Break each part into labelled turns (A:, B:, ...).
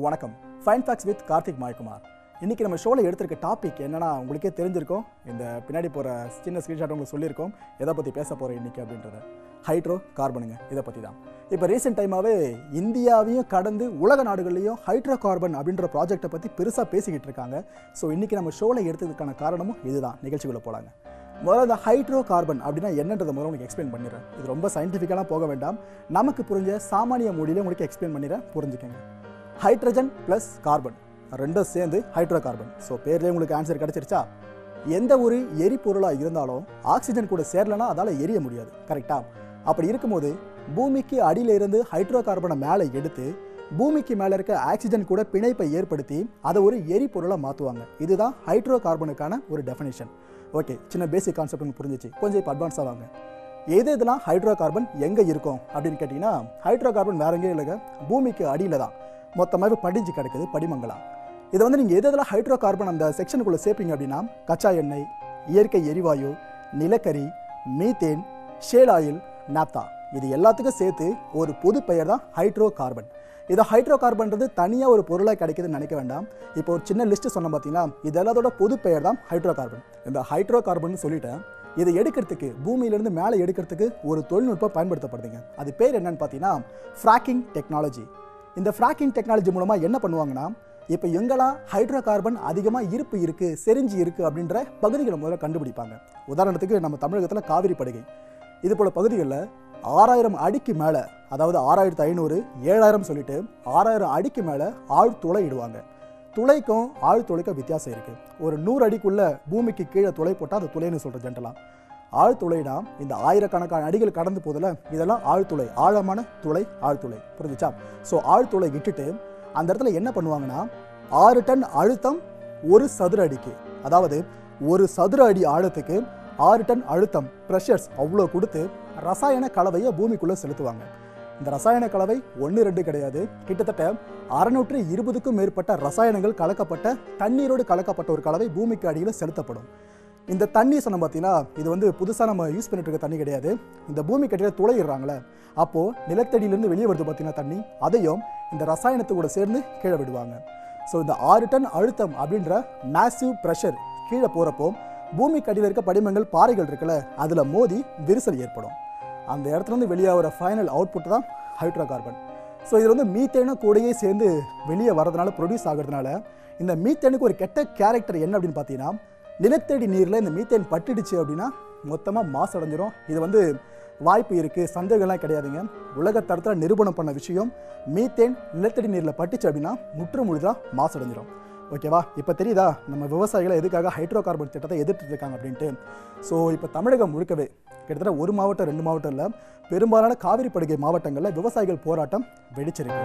A: வணக்கம் fine facts with Karthik Mayakumar இன்னைக்கு நம்ம ஷோவில் எடுத்திருக்க டாபிக் என்னன்னா உங்களுக்கே தெரிஞ்சிருக்கும் இந்த பின்னாடி போகிற சின்ன ஸ்க்ரீன்ஷாட் உங்களுக்கு சொல்லியிருக்கோம் எதை பற்றி பேச போகிறோம் இன்னைக்கு அப்படின்றத ஹைட்ரோ கார்பனுங்க இதை பற்றி தான் இப்போ ரீசெண்ட் டைமாகவே இந்தியாவையும் கடந்து உலக நாடுகள்லையும் ஹைட்ரோ கார்பன் அப்படின்ற ப்ராஜெக்ட்டை பற்றி பெருசாக பேசிக்கிட்டு இருக்காங்க ஸோ இன்னைக்கு நம்ம ஷோவில் எடுத்ததுக்கான காரணமும் இதுதான் நிகழ்ச்சிக்குள்ளே போகலாங்க முதல்ல இந்த ஹைட்ரோ கார்பன் அப்படின்னா என்னன்றதை முதல்ல உங்களுக்கு எக்ஸ்பிளைன் பண்ணிடுறேன் இது ரொம்ப சயின்டிஃபிக்கலாக போக வேண்டாம் நமக்கு புரிஞ்ச சாமானிய மொழியில உங்களுக்கு எக்ஸ்பிளைன் பண்ணிடுறேன் புரிஞ்சுக்கங்க ஹைட்ரஜன் ப்ளஸ் கார்பன் ரெண்டும் சேர்ந்து ஹைட்ரோ கார்பன் ஸோ பேர்லேயே உங்களுக்கு ஆன்சர் கிடச்சிருச்சா எந்த ஒரு எரிபொருளாக இருந்தாலும் ஆக்சிஜன் கூட சேரலனா அதால் எரிய முடியாது கரெக்டா அப்படி இருக்கும்போது பூமிக்கு அடியில இருந்து ஹைட்ரோ கார்பனை மேலே எடுத்து பூமிக்கு மேலே இருக்க ஆக்சிஜன் கூட பிணைப்பை ஏற்படுத்தி அதை ஒரு எரிபொருளாக மாற்றுவாங்க இதுதான் ஹைட்ரோ கார்பனுக்கான ஒரு டெஃபினேஷன் ஓகே சின்ன பேசிக் கான்செப்ட் உங்களுக்கு புரிஞ்சிச்சு கொஞ்சம் இப்போ அட்வான்ஸாக வாங்க எது இதெல்லாம் ஹைட்ரோ கார்பன் எங்கே இருக்கும் அப்படின்னு கேட்டிங்கன்னா ஹைட்ரோ கார்பன் வேற எங்கேயும் இல்லைங்க பூமிக்கு அடியில் தான் மொத்தமாகவே படிஞ்சு கிடக்குது படிமங்களா இதை வந்து நீங்கள் எது இதெல்லாம் ஹைட்ரோ கார்பன் அந்த செக்ஷனுக்குள்ளே சேர்ப்பீங்க அப்படின்னா கச்சா எண்ணெய் இயற்கை எரிவாயு நிலக்கரி மீத்தேன் ஷேல் ஆயில் நாப்தா இது எல்லாத்துக்கும் சேர்த்து ஒரு பொது பெயர் தான் ஹைட்ரோ கார்பன் இது ஹைட்ரோ கார்பன்றது தனியாக ஒரு பொருளாக கிடைக்குதுன்னு நினைக்க வேண்டாம் இப்போ ஒரு சின்ன லிஸ்ட் சொன்னோம் பார்த்தீங்களா இது எல்லாத்தோட பொது பெயர் தான் ஹைட்ரோ கார்பன் இந்த ஹைட்ரோ கார்பன் சொல்லிட்டேன் இதை எடுக்கிறதுக்கு பூமியிலேருந்து மேலே எடுக்கிறதுக்கு ஒரு தொழில்நுட்பம் பயன்படுத்தப்படுதுங்க அது பேர் என்னன்னு பார்த்தீங்கன்னா ஃப்ராக்கிங் டெக்னாலஜி இந்த ஃப்ராக்கிங் டெக்னாலஜி மூலமாக என்ன பண்ணுவாங்கன்னா இப்போ எங்கெல்லாம் ஹைட்ரோ கார்பன் அதிகமாக இருப்பு இருக்குது செறிஞ்சு இருக்குது அப்படின்ற பகுதிகளை முதல்ல கண்டுபிடிப்பாங்க உதாரணத்துக்கு நம்ம தமிழகத்தில் காவிரி படுகை இது போல பகுதிகளில் ஆறாயிரம் அடிக்கு மேலே அதாவது ஆறாயிரத்து ஐநூறு ஏழாயிரம் சொல்லிட்டு ஆறாயிரம் அடிக்கு மேலே ஆழ் துளை இடுவாங்க துளைக்கும் ஆழ் துளைக்கும் வித்தியாசம் இருக்குது ஒரு நூறு அடிக்குள்ள பூமிக்கு கீழே துளை போட்டால் அது துளைன்னு சொல்கிற ஜென்டலாம் ஆழ்துளைனா இந்த ஆயிரக்கணக்கான அடிகள் கடந்து போதில் இதெல்லாம் ஆழ்துளை ஆழமான துளை ஆழ்துளை புரிஞ்சுச்சா ஸோ ஆழ்துளை விட்டுட்டு அந்த இடத்துல என்ன பண்ணுவாங்கன்னா ஆறு டன் அழுத்தம் ஒரு சதுர அடிக்கு அதாவது ஒரு சதுர அடி ஆழத்துக்கு ஆறு டன் அழுத்தம் ப்ரெஷர்ஸ் அவ்வளோ கொடுத்து ரசாயன கலவையை பூமிக்குள்ளே செலுத்துவாங்க இந்த ரசாயன கலவை ஒன்று ரெண்டு கிடையாது கிட்டத்தட்ட அறுநூற்று இருபதுக்கும் மேற்பட்ட ரசாயனங்கள் கலக்கப்பட்ட தண்ணீரோடு கலக்கப்பட்ட ஒரு கலவை பூமிக்கு அடியில் செலுத்தப்படும் இந்த தண்ணி சொன்ன பார்த்தீங்கன்னா இது வந்து புதுசாக நம்ம யூஸ் பண்ணிட்டு இருக்க தண்ணி கிடையாது இந்த பூமி கட்டியில் துளையிடுறாங்களே அப்போது நிலத்தடியிலேருந்து வெளியே வருது பார்த்தீங்கன்னா தண்ணி அதையும் இந்த ரசாயனத்து கூட சேர்ந்து கீழே விடுவாங்க ஸோ இந்த ஆறு டன் அழுத்தம் அப்படின்ற மேசிவ் ப்ரெஷர் கீழே போகிறப்போ பூமிக்கு அடியில் இருக்க படிமங்கள் பாறைகள் இருக்குல்ல அதில் மோதி விரிசல் ஏற்படும் அந்த இடத்துல இருந்து வெளியாகிற ஃபைனல் அவுட்புட் தான் ஹைட்ரோ கார்பன் ஸோ இதில் வந்து மீத்தேனும் கூடயே சேர்ந்து வெளியே வரதுனால ப்ரொடியூஸ் ஆகிறதுனால இந்த மீத்தேனுக்கு ஒரு கெட்ட கேரக்டர் என்ன அப்படின்னு பார்த்தீங்கன்னா நிலத்தடி நீரில் இந்த மீத்தேன் பட்டுடுச்சு அப்படின்னா மொத்தமாக மாசடைஞ்சிரும் இது வந்து வாய்ப்பு இருக்குது சந்தேகம்லாம் கிடையாதுங்க உலக தரத்தில் நிரூபணம் பண்ண விஷயம் மீத்தேன் நிலத்தடி நீரில் பட்டுச்சு அப்படின்னா முற்று முழுதாக மாசடைஞ்சிரும் ஓகேவா இப்போ தெரியுதா நம்ம விவசாயிகளை எதுக்காக ஹைட்ரோ கார்பன் திட்டத்தை எதிர்த்து இருக்காங்க அப்படின்ட்டு ஸோ இப்போ தமிழகம் முழுக்கவே கிட்டத்தட்ட ஒரு மாவட்டம் ரெண்டு மாவட்டம் இல்லை பெரும்பாலான காவிரி படுகை மாவட்டங்களில் விவசாயிகள் போராட்டம் வெடிச்சிருக்கு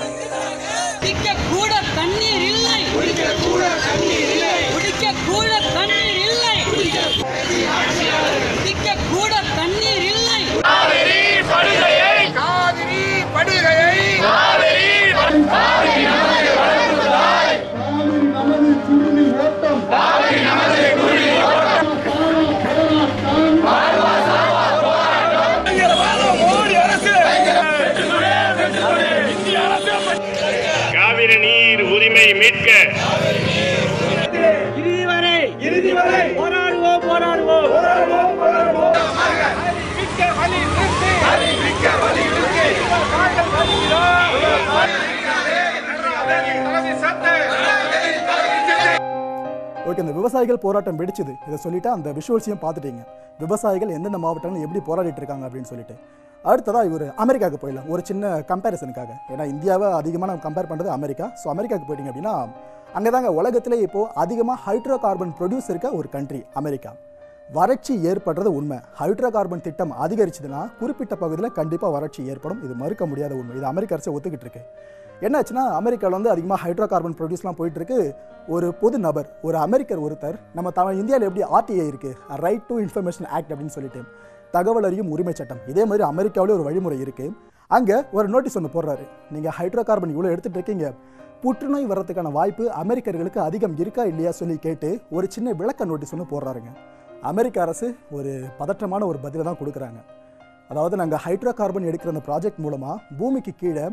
B: குடிக்க கூட தண்ணீர் இல்லை குடிக்க கூட தண்ணீர் இல்லை குடிக்க கூட தண்ணீர் இல்லை குடிக்க கூட தண்ணீர் இல்லை
C: காவிரி படுகையை காவிரி படுகையை காவிரி
D: நமது குருவி ஓட்டம்
C: மோடி அரசு இந்திய அரசு
E: காவிரி நீர் உரிமை மீட்க
C: இறுதி வரை இறுதி வரை போராடுவோம் போராடுவோம் போராடுவோம் போராடுவோம் மிக்க வலி நிறுத்து மிக்க வலி நிறுத்து காய்ச்சல் வருகிறோம் தலைமை சத்து
A: ஓகே இந்த விவசாயிகள் போராட்டம் வெடிச்சுது இதை சொல்லிட்டு அந்த விஷுவல்ஸையும் பார்த்துட்டீங்க விவசாயிகள் எந்தெந்த மாவட்டங்கள் எப்படி போராடிட்டு இருக்காங்க அப்படின்னு சொல்லிட்டு அடுத்ததா இவர் அமெரிக்காவுக்கு போயிடலாம் ஒரு சின்ன கம்பேரிசனுக்காக ஏன்னா இந்தியாவை அதிகமாக நம்ம கம்பேர் பண்ணுறது அமெரிக்கா ஸோ அமெரிக்காவுக்கு போயிட்டீங்க அப்படின்னா அங்கே தாங்க உலகத்திலே இப்போது அதிகமாக ஹைட்ரோ கார்பன் ப்ரொடியூஸ் இருக்க ஒரு கண்ட்ரி அமெரிக்கா வறட்சி ஏற்படுறது உண்மை ஹைட்ரோ கார்பன் திட்டம் அதிகரிச்சதுன்னா குறிப்பிட்ட பகுதியில் கண்டிப்பாக வறட்சி ஏற்படும் இது மறுக்க முடியாத உண்மை இது அமெரிக்க அரசு ஒத்துக்கிட்டு இருக்கு என்னாச்சுன்னா அமெரிக்காவில் வந்து அதிகமாக ஹைட்ரோ கார்பன் ப்ரொடியூஸ்லாம் போயிட்டு இருக்கு ஒரு பொது நபர் ஒரு அமெரிக்கர் ஒருத்தர் நம்ம தமிழ் இந்தியாவில் எப்படி ஆர்டிஐ இருக்கு ரைட் டு இன்ஃபர்மேஷன் ஆக்ட் அப்படின்னு சொல்லிட்டு தகவல் அறியும் உரிமை சட்டம் இதே மாதிரி அமெரிக்காவிலே ஒரு வழிமுறை இருக்கு அங்கே ஒரு நோட்டீஸ் ஒன்று போடுறாரு நீங்கள் ஹைட்ரோ கார்பன் இவ்வளோ எடுத்துட்டு இருக்கீங்க புற்றுநோய் வர்றதுக்கான வாய்ப்பு அமெரிக்கர்களுக்கு அதிகம் இருக்கா இல்லையா சொல்லி கேட்டு ஒரு சின்ன விளக்க நோட்டீஸ் ஒன்று போடுறாருங்க அமெரிக்க அரசு ஒரு பதற்றமான ஒரு பதிலை தான் கொடுக்குறாங்க அதாவது நாங்கள் ஹைட்ரோ கார்பன் எடுக்கிற அந்த ப்ராஜெக்ட் மூலமாக பூமிக்கு கீழே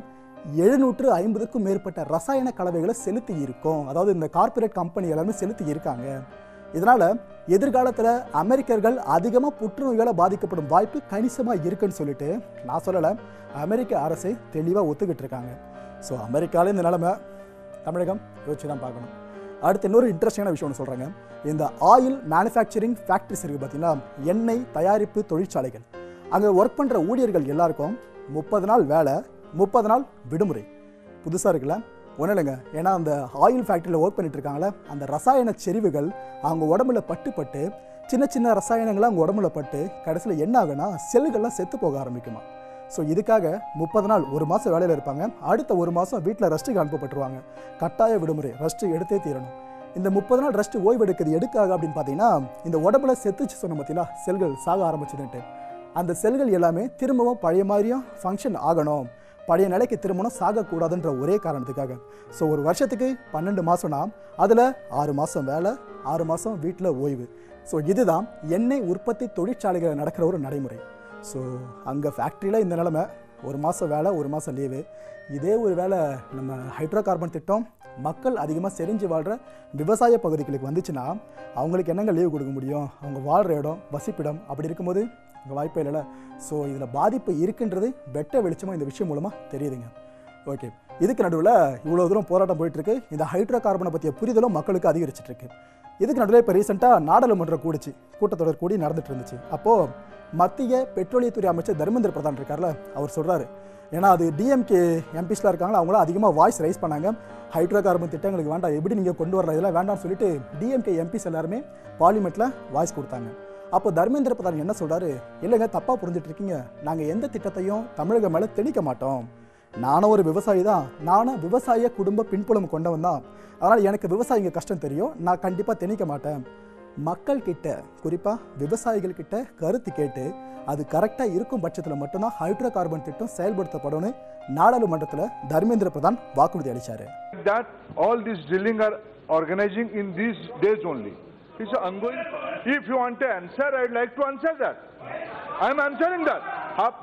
A: எழுநூற்று ஐம்பதுக்கும் மேற்பட்ட ரசாயன கலவைகளை செலுத்தி இருக்கோம் அதாவது இந்த கார்ப்பரேட் கம்பெனி எல்லாமே செலுத்தி இருக்காங்க இதனால எதிர்காலத்தில் அமெரிக்கர்கள் அதிகமாக புற்றுநோய்களை பாதிக்கப்படும் வாய்ப்பு கணிசமாக இருக்குன்னு சொல்லிட்டு நான் சொல்லலை அமெரிக்க அரசு தெளிவாக ஒத்துக்கிட்டு இருக்காங்க ஸோ அமெரிக்கால இந்த நிலைமை தமிழகம் யோசிச்சு தான் பார்க்கணும் அடுத்து இன்னொரு இன்ட்ரெஸ்டிங்கான விஷயம் ஒன்று சொல்கிறாங்க இந்த ஆயில் மேனுஃபேக்சரிங் ஃபேக்ட்ரிஸ் இருக்குது பார்த்தீங்கன்னா எண்ணெய் தயாரிப்பு தொழிற்சாலைகள் அங்கே ஒர்க் பண்ணுற ஊழியர்கள் எல்லாருக்கும் முப்பது நாள் வேலை முப்பது நாள் விடுமுறை புதுசாக இருக்குல்ல ஒன்றும் இல்லைங்க ஏன்னா அந்த ஆயில் ஃபேக்ட்ரியில் ஒர்க் பண்ணிட்டு இருக்காங்களே அந்த ரசாயன செறிவுகள் அவங்க உடம்புல பட்டு பட்டு சின்ன சின்ன ரசாயனங்கள்லாம் அவங்க உடம்புல பட்டு கடைசியில் என்ன ஆகுனா செல்லுகள்லாம் செத்து போக ஆரம்பிக்குமா ஸோ இதுக்காக முப்பது நாள் ஒரு மாதம் வேலையில் இருப்பாங்க அடுத்த ஒரு மாதம் வீட்டில் ரெஸ்ட்டுக்கு அனுப்பப்பட்டுருவாங்க கட்டாய விடுமுறை ரெஸ்ட்டு எடுத்தே தீரணும் இந்த முப்பது நாள் ரெஸ்ட் ஓய்வு எடுக்கிறது எதுக்காக அப்படின்னு பார்த்தீங்கன்னா இந்த உடம்புல செத்துச்சு சொன்ன பார்த்தீங்களா செல்கள் சாக ஆரம்பிச்சதுன்ட்டு அந்த செல்கள் எல்லாமே திரும்பவும் பழைய மாதிரியும் ஃபங்க்ஷன் ஆகணும் பழைய நிலைக்கு திரும்பணும் சாகக்கூடாதுன்ற ஒரே காரணத்துக்காக ஸோ ஒரு வருஷத்துக்கு பன்னெண்டு மாதம்னா அதில் ஆறு மாதம் வேலை ஆறு மாதம் வீட்டில் ஓய்வு ஸோ இதுதான் எண்ணெய் உற்பத்தி தொழிற்சாலைகளில் நடக்கிற ஒரு நடைமுறை ஸோ அங்கே ஃபேக்ட்ரியில் இந்த நிலமை ஒரு மாதம் வேலை ஒரு மாதம் லீவு இதே ஒரு வேலை நம்ம ஹைட்ரோ கார்பன் திட்டம் மக்கள் அதிகமாக செறிஞ்சு வாழ்கிற விவசாய பகுதிகளுக்கு வந்துச்சுன்னா அவங்களுக்கு என்னங்க லீவு கொடுக்க முடியும் அவங்க வாழ்கிற இடம் வசிப்பிடம் அப்படி இருக்கும்போது இங்கே வாய்ப்பே இல்லைல்ல ஸோ இதில் பாதிப்பு இருக்குன்றது வெட்ட வெளிச்சமாக இந்த விஷயம் மூலமாக தெரியுதுங்க ஓகே இதுக்கு நடுவில் இவ்வளோ தூரம் போராட்டம் போயிட்டு இருக்கு இந்த ஹைட்ரோ கார்பனை பற்றிய புரிதலும் மக்களுக்கு அதிகரிச்சிட்டு இருக்கு இதுக்கு நடுவில் இப்போ ரீசெண்டாக நாடாளுமன்றம் கூடிச்சு கூட்டத்தொடர் கூடி நடந்துட்டு இருந்துச்சு அப்போது மத்திய பெட்ரோலியத்துறை அமைச்சர் தர்மேந்திர பிரதான் இருக்கார்ல அவர் சொல்கிறாரு ஏன்னா அது டிஎம்கே எம்பிஸ்லாம் இருக்காங்களா அவங்களும் அதிகமாக வாய்ஸ் ரைஸ் பண்ணாங்க ஹைட்ரோ கார்பன் திட்டங்களுக்கு வேண்டாம் எப்படி நீங்கள் கொண்டு வரல இதெல்லாம் வேண்டாம்னு சொல்லிட்டு டிஎம்கே எம்பிஸ் எல்லாருமே பார்லிமெண்ட்டில் வாய்ஸ் கொடுத்தாங்க அப்போ தர்மேந்திர பிரதான் என்ன சொல்றாரு இல்லைங்க தப்பாக புரிஞ்சுட்டு இருக்கீங்க நாங்கள் எந்த திட்டத்தையும் தமிழகம் மேலே திணிக்க மாட்டோம் நானும் ஒரு விவசாயி தான் நானும் விவசாய குடும்ப பின்புலம் கொண்டவன் தான் அதனால் எனக்கு விவசாயிங்க கஷ்டம் தெரியும் நான் கண்டிப்பாக திணிக்க மாட்டேன் மக்கள் கிட்ட குறிப்பாக விவசாயிகள் கிட்ட கருத்து கேட்டு அது கரெக்டாக இருக்கும் பட்சத்தில் மட்டும்தான் ஹைட்ரோ கார்பன் திட்டம் செயல்படுத்தப்படும்னு நாடாளுமன்றத்தில் தர்மேந்திர பிரதான் வாக்குறுதி அளிச்சாரு
F: that all this drilling are organizing in these days only. It's an ongoing. If you want to answer, I'd like to answer that. I'm answering that. Up.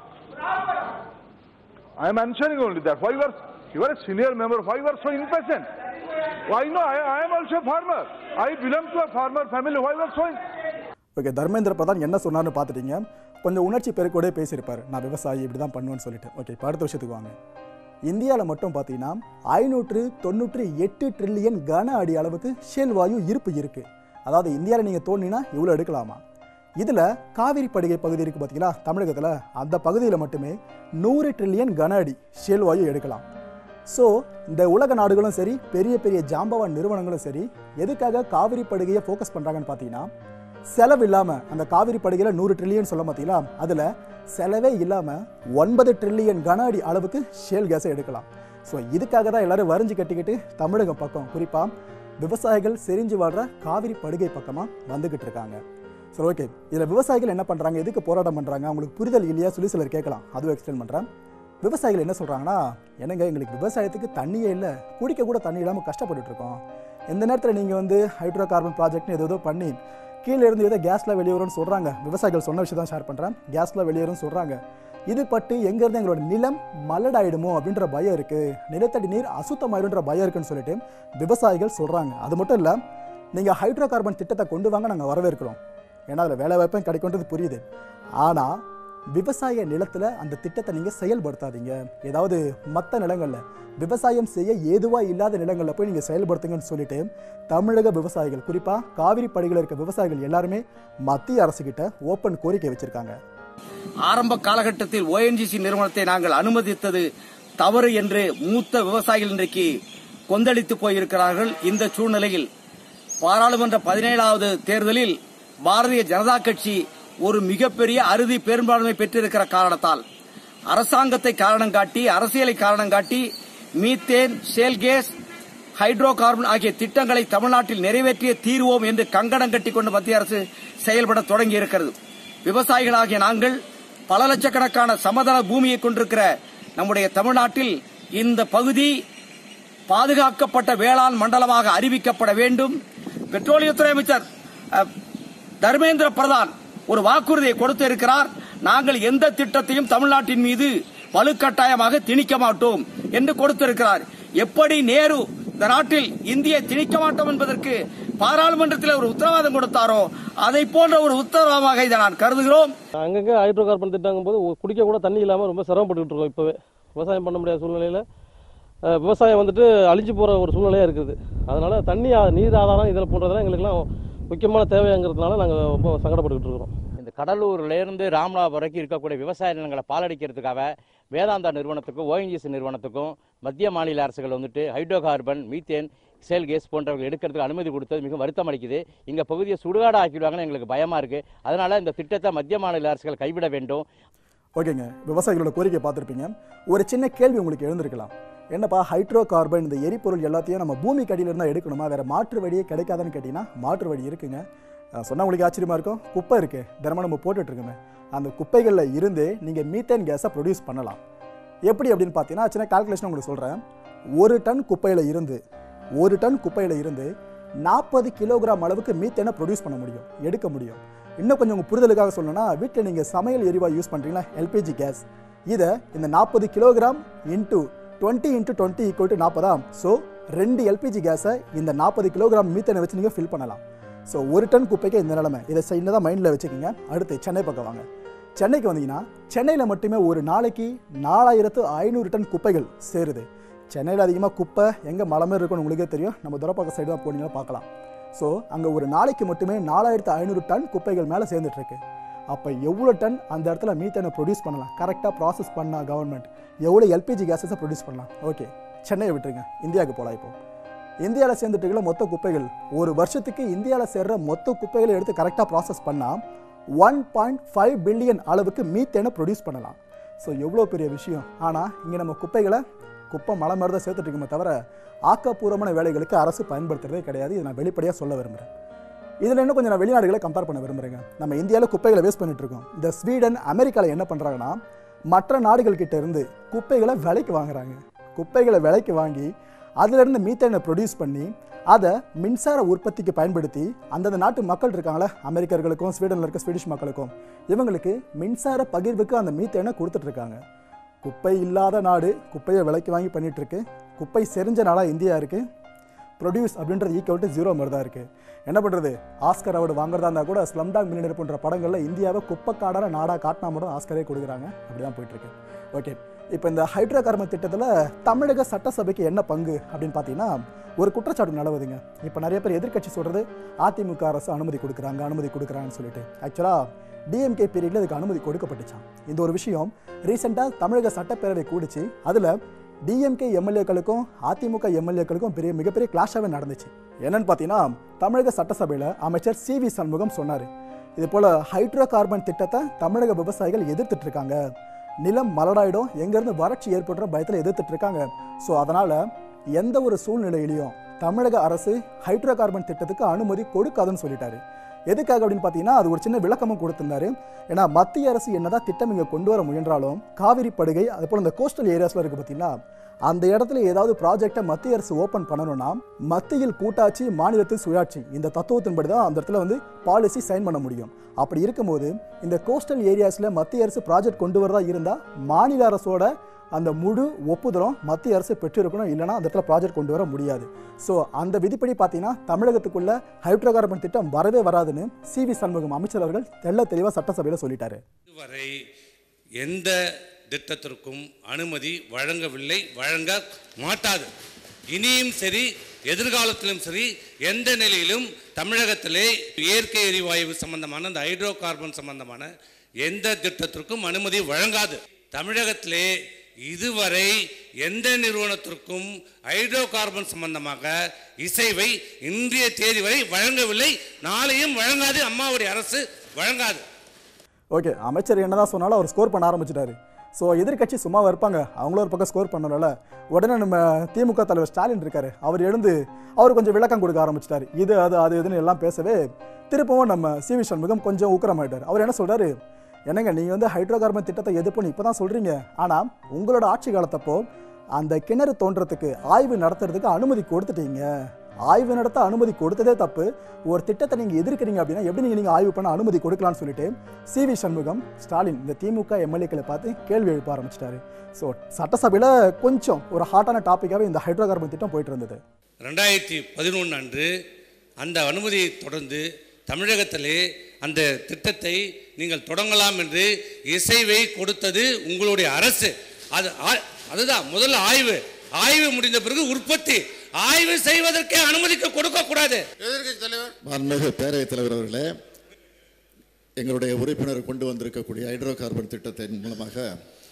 F: I'm answering only that. Why you are you are a senior member? Why you are so impatient? Why no? I, I am also a farmer. I belong to a farmer family. Why you are so?
A: Okay Dharmendra Pradhan என்ன சொன்னார்னு பார்த்துட்டீங்க கொஞ்சம் உணர்ச்சி பெருக்கோடே பேசியிருப்பார் நான் விவசாயி இப்படி தான் பண்ணுவேன்னு சொல்லிட்டு ஓகே இப்போ அடுத்த விஷயத்துக்கு வாங்க இந்தியாவில் மட்டும் பார்த்தீங்கன்னா ஐநூற்று தொண்ணூற்றி எட்டு ட்ரில்லியன் கன அடி அளவுக்கு ஷேல் வாயு இருப்பு இருக்குது அதாவது இந்தியாவில் நீங்கள் தோண்டினா இவ்வளோ எடுக்கலாமா இதில் காவிரி படுகை பகுதி இருக்குது பார்த்தீங்களா தமிழகத்தில் அந்த பகுதியில் மட்டுமே நூறு ட்ரில்லியன் கன அடி ஷேல் வாயு எடுக்கலாம் ஸோ இந்த உலக நாடுகளும் சரி பெரிய பெரிய ஜாம்பவான் நிறுவனங்களும் சரி எதுக்காக காவிரி படுகையை ஃபோக்கஸ் பண்ணுறாங்கன்னு பார்த்தீங்கன்னா செலவு இல்லாமல் அந்த காவிரி படுகையில் நூறு ட்ரில்லியன் சொல்ல பார்த்தீங்களா அதில் செலவே இல்லாமல் ஒன்பது ட்ரில்லியன் கன அடி அளவுக்கு ஷேல் கேஸை எடுக்கலாம் ஸோ இதுக்காக தான் எல்லாரும் வரிஞ்சு கட்டிக்கிட்டு தமிழகம் பக்கம் குறிப்பாக விவசாயிகள் செறிஞ்சு வாழ்கிற காவிரி படுகை பக்கமாக வந்துக்கிட்டு இருக்காங்க சரி ஓகே இதில் விவசாயிகள் என்ன பண்ணுறாங்க எதுக்கு போராட்டம் பண்ணுறாங்க அவங்களுக்கு புரிதல் இல்லையா சொல்லி சிலர் கேட்கலாம் அதுவும் எக்ஸ்பிளைன் பண்ணுறேன் விவசாயிகள் என்ன சொல்கிறாங்கன்னா என்னங்க எங்களுக்கு விவசாயத்துக்கு தண்ணியே இல்லை குடிக்க கூட தண்ணி இல்லாமல் கஷ்டப்பட்டுட்டு இருக்கோம் எந்த நேரத்தில் நீங்கள் வந்து ஹைட்ரோ கார்பன் ப்ராஜெக்ட்னு ஏதோ ஏதோ பண்ணி கீழே இருந்து ஏதோ கேஸ்லாம் வெளியே வரும்னு சொல்கிறாங்க விவசாயிகள் சொன்ன விஷயம் தான் ஷேர் பண்ணுறேன் கேஸ்லாம் வெளியேறும்னு சொல்கிறாங்க இது பட்டு எங்கேருந்து எங்களோட நிலம் மலடாயிடுமோ அப்படின்ற பயம் இருக்குது நிலத்தடி நீர் அசுத்தமாயிருன்ற பயம் இருக்குன்னு சொல்லிட்டு விவசாயிகள் சொல்கிறாங்க அது மட்டும் இல்லை நீங்கள் ஹைட்ரோ கார்பன் திட்டத்தை கொண்டு வாங்க நாங்கள் வரவேற்கிறோம் ஏன்னா அதில் வேலை வாய்ப்பும் கிடைக்கும்ன்றது புரியுது ஆனால் விவசாய நிலத்தில் அந்த திட்டத்தை நீங்கள் செயல்படுத்தாதீங்க ஏதாவது மற்ற நிலங்களில் விவசாயம் செய்ய ஏதுவாக இல்லாத நிலங்களில் போய் நீங்கள் செயல்படுத்துங்கன்னு சொல்லிட்டு தமிழக விவசாயிகள் குறிப்பாக காவிரி படுகையில் இருக்க விவசாயிகள் எல்லாருமே மத்திய அரசுகிட்ட ஓப்பன் கோரிக்கை வச்சிருக்காங்க
G: ஆரம்ப காலகட்டத்தில் ஓஎன்ஜிசி நிறுவனத்தை நாங்கள் அனுமதித்தது தவறு என்று மூத்த விவசாயிகள் இன்றைக்கு கொந்தளித்து போயிருக்கிறார்கள் இந்த சூழ்நிலையில் பாராளுமன்ற பதினேழாவது தேர்தலில் பாரதிய ஜனதா கட்சி ஒரு மிகப்பெரிய அறுதி பெரும்பான்மை பெற்றிருக்கிற காரணத்தால் அரசாங்கத்தை காரணம் காட்டி அரசியலை காரணம் காட்டி methane shale gas hydrocarbon ஆகிய திட்டங்களை தமிழ்நாட்டில் நிறைவேற்றிய தீர்வோம் என்று கங்கணம் கட்டிக்கொண்டு மத்திய அரசு செயல்பட தொடங்கி இருக்கிறது விவசாயிகளாகிய நாங்கள் பல லட்சக்கணக்கான சமதள பூமியை கொண்டிருக்கிற நம்முடைய தமிழ்நாட்டில் இந்த பகுதி பாதுகாக்கப்பட்ட வேளாண் மண்டலமாக அறிவிக்கப்பட வேண்டும் பெட்ரோலியத்துறை அமைச்சர் அஹ், தர்மேந்திர பிரதான் ஒரு வாக்குறுதியை கொடுத்து இருக்கிறார் நாங்கள் எந்த திட்டத்தையும் தமிழ்நாட்டின் மீது வலுக்கட்டாயமாக திணிக்க மாட்டோம் என்று கொடுத்திருக்கிறார் எப்படி நேரு இந்த நாட்டில் இந்தியை திணிக்க மாட்டோம் என்பதற்கு பாராளுமன்றத்தில் ஒரு உத்தரவாதம் கொடுத்தாரோ அதை போன்ற ஒரு உத்தரவாதமாக இதை நான் கருதுகிறோம்
H: அங்கங்கே ஹைட்ரோ கார்பன் திட்டங்கும் போது குடிக்க கூட தண்ணி இல்லாமல் ரொம்ப சிரமப்பட்டுக்கிட்டு இருக்கோம் இப்போவே விவசாயம் பண்ண முடியாத சூழ்நிலையில் அஹ், விவசாயம் வந்துட்டு அழிஞ்சு போகிற ஒரு சூழ்நிலையாக இருக்குது அதனால் தண்ணி ஆ- நீர் ஆதாரம் இதில் போன்றதெல்லாம் எங்களுக்குலாம் முக்கியமான தேவைங்கிறதுனால நாங்கள் ரொம்ப சங்கடப்பட்டுக்கிட்டு இருக்கிறோம்
I: இந்த கடலூர்லேருந்து ராமநாதபுரம் வரைக்கும் இருக்கக்கூடிய விவசாய நிலங்களை பாலடிக்கிறதுக்காக வேதாந்தா நிறுவனத்துக்கும் ஓஎன்ஜிசி நிறுவனத்துக்கும் மத்திய மாநில அரசுகள் வந்துட்டு hydrocarbon methane shale gas போன்றவர்கள் எடுக்கிறதுக்கு அனுமதி கொடுத்தது மிக வருத்தம் அளிக்குது இங்கே பகுதியை சுடுகாடு ஆக்கிடுவாங்கன்னு எங்களுக்கு பயமாக இருக்குது அதனால் இந்த திட்டத்தை மத்திய மாநில அரசுகள் கைவிட வேண்டும்
A: ஓகேங்க விவசாயிகளோட கோரிக்கை பார்த்துருப்பீங்க ஒரு சின்ன கேள்வி உங்களுக்கு எழுந்திருக்கலாம் என்னப்பா ஹைட்ரோ கார்பன் இந்த எரிபொருள் எல்லாத்தையும் நம்ம பூமி கடியில இருந்தா எடுக்கணுமா வேற மாற்று வழியே கிடைக்காதுன்னு கேட்டிங்கன்னா மாற்று வழி இருக்குங்க அஹ் சொன்னா உங்களுக்கு ஆச்சரியமா இருக்கும் குப்பை இருக்கு தினமும் நம்ம போட்டுட்டு இருக்கோமே அந்த குப்பைகளில் இருந்து நீங்கள் மீத்தேன் கேஸை ப்ரொடியூஸ் பண்ணலாம் எப்படி அப்படின்னு பார்த்தீங்கன்னா சின்ன கால்குலேஷன் உங்களுக்கு சொல்கிறேன் ஒரு டன் குப்பையில் இருந்து ஒரு டன் குப்பையில் இருந்து நாற்பது கிலோகிராம் அளவுக்கு மீத்தேனை ப்ரொடியூஸ் பண்ண முடியும் எடுக்க முடியும் இன்னும் கொஞ்சம் உங்கள் புரிதலுக்காக சொல்லணும்னா வீட்டில் நீங்கள் சமையல் எரிவாயு யூஸ் பண்ணுறீங்களா எல்பிஜி கேஸ் இதை இந்த நாற்பது kilogram into twenty into twenty equal to நாற்பதா ஸோ ரெண்டு எல்பிஜி கேஸை இந்த நாற்பது கிலோகிராம் மீத்தேனை வச்சு நீங்கள் ஃபில் பண்ணலாம் ஸோ ஒரு டன் குப்பைக்கு இந்த நிலைமை இதை சின்னதாக மைண்டில் வச்சுக்கோங்க அடுத்து சென்னை பக்கம் வாங்க சென்னைக்கு வந்தீங்கன்னா சென்னையில் மட்டுமே ஒரு நாளைக்கு நாலாயிரத்து ஐநூறு டன் குப்பைகள் சேருது சென்னையில் அதிகமாக குப்பை எங்கே மலை மாதிரி இருக்கும்னு உங்களுக்கே தெரியும் நம்ம துரப்பாக்க சைடு தான் போனீங்கன்னா பார்க்கலாம் ஸோ அங்கே ஒரு நாளைக்கு மட்டுமே நாலாயிரத்து ஐநூறு டன் குப்பைகள் மேலே சேர்ந்துட்டு இருக்கு அப்போ எவ்வளோ டன் அந்த இடத்துல மீத்தேனை ப்ரொடியூஸ் பண்ணலாம் கரெக்டாக ப்ராசஸ் பண்ணா கவர்மெண்ட் எவ்வளோ எல்பிஜி கேஸஸை ப்ரொடியூஸ் பண்ணலாம் ஓகே சென்னையை விட்டுருங்க இந்தியாவுக்கு போகலாம் இப்போ இந்தியாவில் சேர்ந்துட்டு இருக்கிற மொத்த குப்பைகள் ஒரு வருஷத்துக்கு இந்தியாவில் சேர்ற மொத்த குப்பைகளை எடுத்து கரெக்டாக ப்ராசஸ் பண்ணால் ஒன் பாயிண்ட் ஃபைவ் பில்லியன் அளவுக்கு மீத்தேனை ப்ரொடியூஸ் பண்ணலாம் ஸோ எவ்வளோ பெரிய விஷயம் ஆனால் இங்கே நம்ம குப்பைகளை குப்பை மலை மாதிரி தான் சேர்த்துட்டு இருக்கோமே தவிர ஆக்கப்பூர்வமான வேலைகளுக்கு அரசு பயன்படுத்துறதே கிடையாது இதை நான் வெளிப்படையாக சொல்ல விரும்புகிறேன் இதில் இன்னும் கொஞ்சம் நான் வெளிநாடுகளை கம்பேர் பண்ண விரும்புகிறேங்க நம்ம இந்தியாவில் குப்பைகளை வேஸ்ட் பண்ணிட்டு இருக்கோம் இந்த ஸ்வீடன் அமெரிக்காவில் என்ன பண்ணுறாங்கன்னா மற்ற நாடுகள் கிட்ட இருந்து குப்பைகளை விலைக்கு வாங்குறாங்க குப்பைகளை விலைக்கு வாங்கி அதிலிருந்து மீத்தேனை ப்ரொடியூஸ் பண்ணி அதை மின்சார உற்பத்திக்கு பயன்படுத்தி அந்தந்த நாட்டு மக்கள் இருக்காங்களே அமெரிக்கர்களுக்கும் ஸ்வீடனில் இருக்க ஸ்வீடிஷ் மக்களுக்கும் இவங்களுக்கு மின்சார பகிர்வுக்கு அந்த மீத்தேனை கொடுத்துட்டு இருக்காங்க குப்பை இல்லாத நாடு குப்பையை விலைக்கு வாங்கி பண்ணிட்டு இருக்கு குப்பை செறிஞ்ச நாடாக இந்தியா இருக்குது ப்ரொடியூஸ் அப்படின்றது ஈக்குவல் டு ஜீரோ மாதிரி தான் இருக்குது என்ன பண்ணுறது ஆஸ்கர் அவார்டு வாங்குறதா இருந்தால் கூட ஸ்லம்டாக் மில்லியனர் போன்ற படங்களில் இந்தியாவை குப்பைக்காடான நாடாக காட்டினா மட்டும் ஆஸ்கரே கொடுக்குறாங்க அப்படி தான் போயிட்டுருக்கு ஓகே இப்போ இந்த ஹைட்ரோ கார்பன் திட்டத்தில் தமிழக சட்டசபைக்கு என்ன பங்கு அப்படின்னு பார்த்தீங்கன்னா ஒரு குற்றச்சாட்டு நிலவுதுங்க இப்போ நிறைய பேர் எதிர்க்கட்சி சொல்கிறது அதிமுக அரசு அனுமதி கொடுக்குறாங்க அனுமதி கொடுக்குறாங்கன்னு சொல்லிட்டு ஆக்சுவலாக டிஎம்கே பீரியடில் இதுக்கு அனுமதி கொடுக்கப்பட்டுச்சான் இந்த ஒரு விஷயம் ரீசெண்டாக தமிழக சட்டப்பேரவை கூடிச்சு அதில் டிஎம்கே எம்எல்ஏக்களுக்கும் அதிமுக எம்எல்ஏக்களுக்கும் பெரிய மிகப்பெரிய கிளாஷாகவே நடந்துச்சு என்னன்னு பார்த்தீங்கன்னா தமிழக சட்டசபையில் அமைச்சர் சி வி சண்முகம் சொன்னார் இது போல் ஹைட்ரோ கார்பன் திட்டத்தை தமிழக விவசாயிகள் எதிர்த்துட்டு இருக்காங்க நிலம் மலடாயிடும் எங்கேருந்து வறட்சி ஏற்படுற பயத்தில் எதிர்த்துட்டு இருக்காங்க ஸோ அதனால் எந்த ஒரு சூழ்நிலையிலையும் தமிழக அரசு ஹைட்ரோ கார்பன் திட்டத்துக்கு அனுமதி கொடுக்காதுன்னு சொல்லிட்டாரு எதுக்காக அப்படின்னு பார்த்தீங்கன்னா அது ஒரு சின்ன விளக்கமும் கொடுத்திருந்தாரு ஏன்னா மத்திய அரசு என்னதான் திட்டம் இங்கே கொண்டு வர முயன்றாலும் காவிரி படுகை அது போல் இந்த கோஸ்டல் ஏரியாஸ்ல இருக்கு பார்த்தீங்களா அந்த இடத்துல ஏதாவது ப்ராஜெக்டை மத்திய அரசு ஓப்பன் பண்ணணும்னா மத்தியில் கூட்டாட்சி மாநிலத்தில் சுயாட்சி இந்த தத்துவத்தின்படி தான் அந்த இடத்துல வந்து பாலிசி சைன் பண்ண முடியும் அப்படி இருக்கும்போது இந்த கோஸ்டல் ஏரியாஸில் மத்திய அரசு ப்ராஜெக்ட் கொண்டு வரதா இருந்தால் மாநில அரசோட அந்த முழு ஒப்புதலும் மத்திய அரசு பெற்றிருக்கணும் இல்லைன்னா அந்த இடத்துல ப்ராஜெக்ட் கொண்டு வர முடியாது ஸோ அந்த விதிப்படி பார்த்தீங்கன்னா தமிழகத்துக்குள்ள ஹைட்ரோ கார்பன் திட்டம் வரவே வராதுன்னு சி வி சண்முகம் அமைச்சர் அவர்கள் தெள்ள தெளிவாக சட்டசபையில் சொல்லிட்டாரு
J: இதுவரை எந்த திட்டத்திற்கும் அனுமதி வழங்கவில்லை வழங்க மாட்டாது இனியும் சரி எதிர்காலத்திலும் சரி எந்த நிலையிலும் தமிழகத்திலே இயற்கை எரிவாயு சம்பந்தமான இந்த ஹைட்ரோ கார்பன் சம்பந்தமான எந்த திட்டத்திற்கும் அனுமதி வழங்காது தமிழகத்திலே இதுவரை எந்த நிறுவனத்திற்கும் ஹைட்ரோ கார்பன் சம்பந்தமாக இசைவை இன்றைய தேதி வரை வழங்கவில்லை நாளையும் வழங்காது அம்மாவுடைய அரசு வழங்காது
A: ஓகே அமைச்சர் என்னதான் சொன்னாலும் அவர் ஸ்கோர் பண்ண ஆரம்பிச்சிட்டாரு ஸோ எதிர்க்கட்சி சும்மாவா இருப்பாங்க அவங்களும் ஒரு பக்கம் ஸ்கோர் பண்ணனால உடனே நம்ம திமுக தலைவர் ஸ்டாலின் இருக்காரு அவர் எழுந்து அவர் கொஞ்சம் விளக்கம் கொடுக்க ஆரம்பிச்சிட்டாரு இது அது அது இதுன்னு எல்லாம் பேசவே திருப்பவும் நம்ம சி வி சண்முகம் கொஞ்சம் ஊக்கரமாயிட்டார் அவர் என்ன சொல்றாரு என்னங்க நீங்கள் வந்து ஹைட்ரோ கார்பன் திட்டத்தை எதிர்ப்புன்னு இப்போ தான் சொல்கிறீங்க ஆனால் உங்களோட ஆட்சி காலத்தப்போ அந்த கிணறு தோன்றதுக்கு ஆய்வு நடத்துறதுக்கு அனுமதி கொடுத்துட்டீங்க ஆய்வு நடத்த அனுமதி கொடுத்ததே தப்பு ஒரு திட்டத்தை நீங்கள் எதிர்க்கிறீங்க அப்படின்னா எப்படி நீங்கள் நீங்கள் ஆய்வு பண்ண அனுமதி கொடுக்கலாம்னு சொல்லிட்டு சி வி சண்முகம் ஸ்டாலின் இந்த திமுக எம்எல்ஏக்களை பார்த்து கேள்வி எழுப்ப ஆரம்பிச்சிட்டாரு ஸோ சட்டசபையில் கொஞ்சம் ஒரு ஹாட்டான டாப்பிக்காகவே இந்த ஹைட்ரோ கார்பன் திட்டம் போயிட்டு இருந்தது
J: ரெண்டாயிரத்தி பதினொன்று அன்று அந்த அனுமதியை தொடர்ந்து தமிழகத்திலே அந்த திட்டத்தை நீங்கள் தொடங்கலாம் என்று இசைவை கொடுத்தது உங்களுடைய அரசு அது ஆ- அதுதான் முதல்ல ஆய்வு ஆய்வு முடிந்த பிறகு உற்பத்தி ஆய்வு செய்வதற்கே அனுமதிக்க கொடுக்க கூடாது
D: மாண்புமிகு பேரவைத் தலைவர் அவர்களே எங்களுடைய உறுப்பினர் கொண்டு வந்திருக்கக்கூடிய ஹைட்ரோ கார்பன் திட்டத்தின் மூலமாக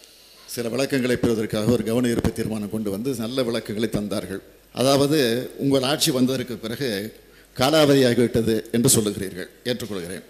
D: சில விளக்கங்களை பெறுவதற்காக ஒரு கவன ஈர்ப்பு தீர்மானம் கொண்டு வந்து நல்ல விளக்கங்களை தந்தார்கள் அதாவது உங்கள் ஆட்சி வந்ததற்கு பிறகு காலாவதியாகிவிட்டது என்று சொல்லுகிறீர்கள் ஏற்றுக்கொள்கிறேன்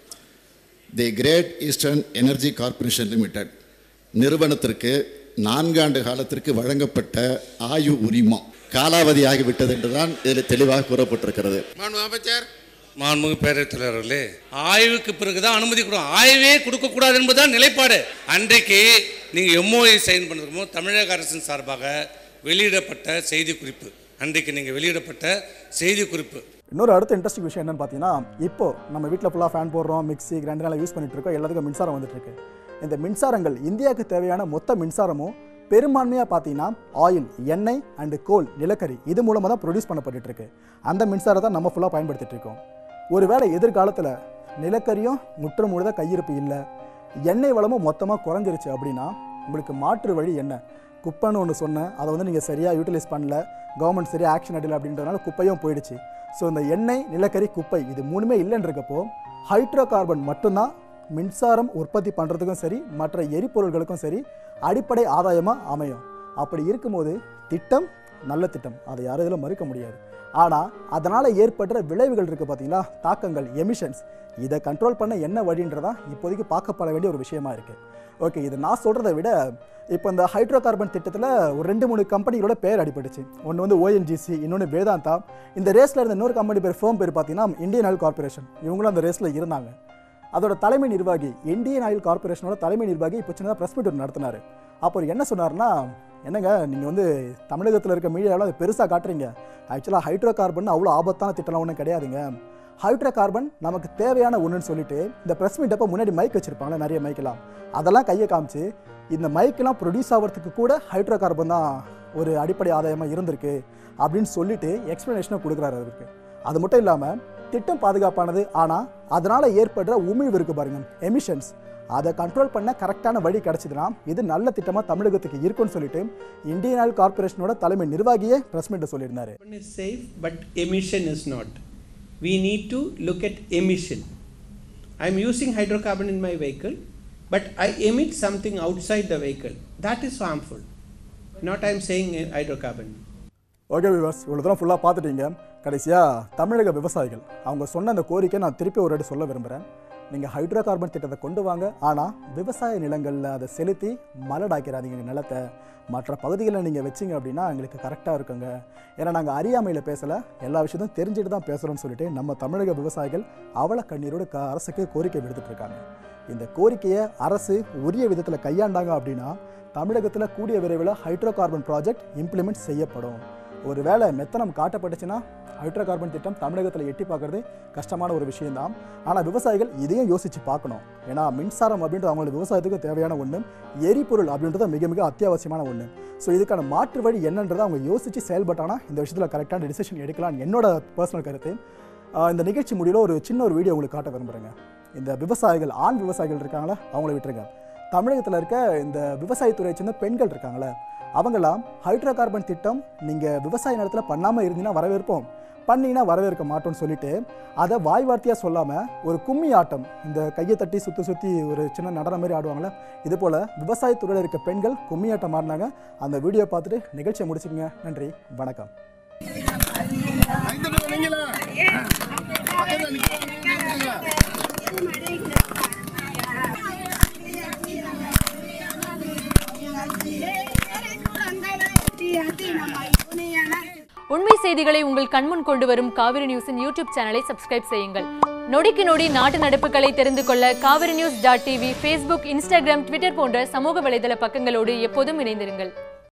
D: the Great Eastern Energy Corporation Limited நிறுவனத்திற்கு நான்காண்டு காலத்திற்கு வழங்கப்பட்ட ஆயு உரிமம் காலாவதியாகிவிட்டது என்றுதான் இதில் தெளிவாக கூறப்பட்டிருக்கிறது
J: அமைச்சர் மாண்புமிகு பேரவைத் தலைவர்களே ஆய்வுக்கு பிறகுதான் அனுமதி கொடுக்கும் ஆய்வே கொடுக்கக்கூடாது என்பதுதான் நிலைப்பாடு அன்றைக்கு நீங்கள் எம்ஓஐ சைன் பண்ணுறதுமோ தமிழக அரசின் சார்பாக வெளியிடப்பட்ட செய்தி குறிப்பு அன்றைக்கு நீங்கள் வெளியிடப்பட்ட செய்தி குறிப்பு
A: இன்னொரு அடுத்த இன்ட்ரெஸ்டிங் விஷயம் என்னன்னு பார்த்தீங்கன்னா இப்போ நம்ம வீட்டில் ஃபுல்லாக ஃபேன் போடுறோம் மிக்ஸி கிரைண்டர் எல்லாம் யூஸ் பண்ணிட்டு இருக்கோம் எல்லாத்துக்கும் மின்சாரம் வந்துட்டு இருக்கு இந்த மின்சாரங்கள் இந்தியாவுக்கு தேவையான மொத்த மின்சாரமும் பெரும்பான்மையாக பார்த்தீங்கன்னா ஆயில் எண்ணெய் அண்டு கோல் நிலக்கரி இது மூலமாக தான் ப்ரொடியூஸ் பண்ணப்பட்டுட்டு இருக்கு அந்த மின்சாரத்தை நம்ம ஃபுல்லாக பயன்படுத்திட்டு இருக்கோம் ஒருவேளை எதிர்காலத்தில் நிலக்கரியும் முற்று முழுதாக கையிருப்பு இல்லை எண்ணெய் வளமும் மொத்தமாக குறைஞ்சிருச்சு அப்படின்னா உங்களுக்கு மாற்று வழி என்ன குப்பைன்னு ஒன்று சொன்னேன் அதை வந்து நீங்கள் சரியாக யூட்டிலைஸ் பண்ணல கவர்மெண்ட் சரியாக ஆக்ஷன் எடுக்கல அப்படின்றதுனால குப்பையும் போயிடுச்சு ஸோ இந்த எண்ணெய் நிலக்கரி குப்பை இது மூணுமே இல்லைன்றக்கப்போ ஹைட்ரோ கார்பன் மட்டும்தான் மின்சாரம் உற்பத்தி பண்ணுறதுக்கும் சரி மற்ற எரிபொருள்களுக்கும் சரி அடிப்படை ஆதாயமாக அமையும் அப்படி இருக்கும்போது திட்டம் நல்ல திட்டம் அதை யாரும் இதில் மறுக்க முடியாது ஆனால் அதனால் ஏற்படுற விளைவுகள் இருக்குது பார்த்தீங்களா தாக்கங்கள் எமிஷன்ஸ் இதை கண்ட்ரோல் பண்ண என்ன வழின்றதா இப்போதைக்கு பார்க்கப்பட வேண்டிய ஒரு விஷயமா இருக்குது ஓகே இது நான் சொல்கிறத விட இப்போ இந்த ஹைட்ரோ கார்பன் திட்டத்தில் ஒரு ரெண்டு மூணு கம்பெனிகளோட பேர் அடிபட்டுச்சு ஒன்று வந்து ஓஎன்ஜிசி இன்னொன்று வேதாந்தா இந்த ரேஸில் இருந்த இன்னொரு கம்பெனி பேர் ஃபேம் பேர் பார்த்தீங்கன்னா இந்தியன் ஆயில் கார்பரேஷன் இவங்களும் அந்த ரேஸில் இருந்தாங்க அதோட தலைமை நிர்வாகி இந்தியன் ஆயில் கார்பரேஷனோட தலைமை நிர்வாகி இப்போ சின்னதாக ப்ரெஸ் மீட் ஒன்று நடத்தினார் அப்போ அவர் என்ன சொன்னார்னா என்னங்க நீங்கள் வந்து தமிழகத்தில் இருக்க மீடியாவில் அதை பெருசாக காட்டுறீங்க ஆக்சுவலாக ஹைட்ரோ கார்பன் அவ்வளோ ஆபத்தான திட்டம்லாம் ஒன்றும் கிடையாதுங்க ஹைட்ரோ கார்பன் நமக்கு தேவையான ஒன்றுன்னு சொல்லிட்டு இந்த ப்ரெஸ் மீட் அப்போ முன்னாடி மைக் வச்சுருப்பாங்களே நிறைய மைக்கெல்லாம் அதெல்லாம் கையை காமிச்சு இந்த மைக்கெல்லாம் ப்ரொடியூஸ் ஆகிறதுக்கு கூட ஹைட்ரோ கார்பன் தான் ஒரு அடிப்படை ஆதாயமாக இருந்திருக்கு அப்படின்னு சொல்லிட்டு எக்ஸ்ப்ளனேஷனை கொடுக்குறாரு அவருக்கு அது மட்டும் இல்லாமல் திட்டம் பாதுகாப்பானது ஆனால் அதனால் ஏற்படுற உமிழ்வு இருக்கு பாருங்க எமிஷன்ஸ் அதை கண்ட்ரோல் பண்ண கரெக்டான வழி கிடச்சிதுன்னா இது நல்ல திட்டமாக தமிழகத்துக்கு இருக்குன்னு சொல்லிட்டு இந்தியன் ஆயில் கார்பரேஷனோட தலைமை நிர்வாகியே ப்ரெஸ் மீட்டை சொல்லியிருந்தாரு
K: Carbon is safe, but emission is not. We need to look at emission. I'm using hydrocarbon in my vehicle, but I emit something outside the vehicle. That is harmful. Not I'm saying uh, hydrocarbon.
A: Okay விவாஸ் இவ்வளோ தூரம் ஃபுல்லாக பார்த்துட்டீங்க கடைசியாக தமிழக விவசாயிகள் அவங்க சொன்ன அந்த கோரிக்கை நான் திருப்பி ஒரு வாட்டி சொல்ல விரும்புகிறேன் நீங்கள் ஹைட்ரோ கார்பன் திட்டத்தை கொண்டு வாங்க ஆனால் விவசாய நிலங்களில் அதை செலுத்தி மலடாக்கிறாதீங்க நிலத்தை மற்ற பகுதிகளில் நீங்கள் வச்சிங்க அப்படின்னா எங்களுக்கு கரெக்டாக இருக்குங்க ஏன்னா நாங்கள் அறியாமையில் பேசலை எல்லா விஷயத்தையும் தெரிஞ்சுட்டு தான் பேசுகிறோம்னு சொல்லிட்டு நம்ம தமிழக விவசாயிகள் அவல கண்ணீரோடு க அரசுக்கு கோரிக்கை விடுத்துட்டு இருக்காங்க இந்த கோரிக்கையை அரசு உரிய விதத்தில் கையாண்டாங்க அப்படின்னா தமிழகத்தில் கூடிய விரைவில் ஹைட்ரோ கார்பன் ப்ராஜெக்ட் இம்ப்ளிமெண்ட் செய்யப்படும் ஒருவேளை மெத்தனம் காட்டப்பட்டுச்சுன்னா ஹைட்ரோ கார்பன் திட்டம் தமிழகத்தில் எட்டி பார்க்கறது கஷ்டமான ஒரு விஷயம்தான் ஆனால் விவசாயிகள் இதையும் யோசித்து பார்க்கணும் ஏன்னா மின்சாரம் அப்படின்றது அவங்களுக்கு விவசாயத்துக்கு தேவையான ஒன்று எரிபொருள் அப்படின்றது மிக மிக அத்தியாவசியமான ஒன்று ஸோ இதுக்கான மாற்று வழி என்னன்றதை அவங்க யோசித்து செயல்பட்டானா இந்த விஷயத்தில் கரெக்டான டிசிஷன் எடுக்கலாம் என்னோட பர்சனல் கருத்து ஆஹ் இந்த நிகழ்ச்சி முடிவில் ஒரு சின்ன ஒரு வீடியோ உங்களுக்கு காட்ட விரும்புகிறேங்க இந்த விவசாயிகள் ஆண் விவசாயிகள் இருக்காங்களா அவங்கள விட்டுருங்க தமிழகத்தில் இருக்க இந்த விவசாயத்துறையை சேர்ந்த பெண்கள் இருக்காங்களே அவங்களாம் ஹைட்ரோ கார்பன் திட்டம் நீங்கள் விவசாய நிலத்தில் பண்ணாமல் இருந்தீங்கன்னா வரவேற்போம் பண்ணீங்கன்னா வரவேற்க மாட்டோம்னு சொல்லிட்டு அதை வாய் வார்த்தையாக சொல்லாமல் ஒரு கும்மி ஆட்டம் இந்த கையை தட்டி சுற்றி சுற்றி ஒரு சின்ன நடனம் மாதிரி ஆடுவாங்களே இது போல் விவசாயத்துறையில் இருக்க பெண்கள் கும்மி ஆட்டம் ஆடினாங்க அந்த வீடியோ பார்த்துட்டு நிகழ்ச்சியை முடிச்சுக்கங்க நன்றி வணக்கம்
L: உண்மை செய்திகளை உங்கள் கண்முன் கொண்டு வரும் காவிரி நியூஸின் யூடியூப் சேனலை சப்ஸ்கிரைப் செய்யுங்கள் நொடிக்கு நொடி நாட்டு நடப்புகளை தெரிந்து கொள்ள Kaveri news dot TV Facebook Instagram Twitter போன்ற சமூக வலைதள பக்கங்களோடு எப்போதும் இணைந்திருங்கள்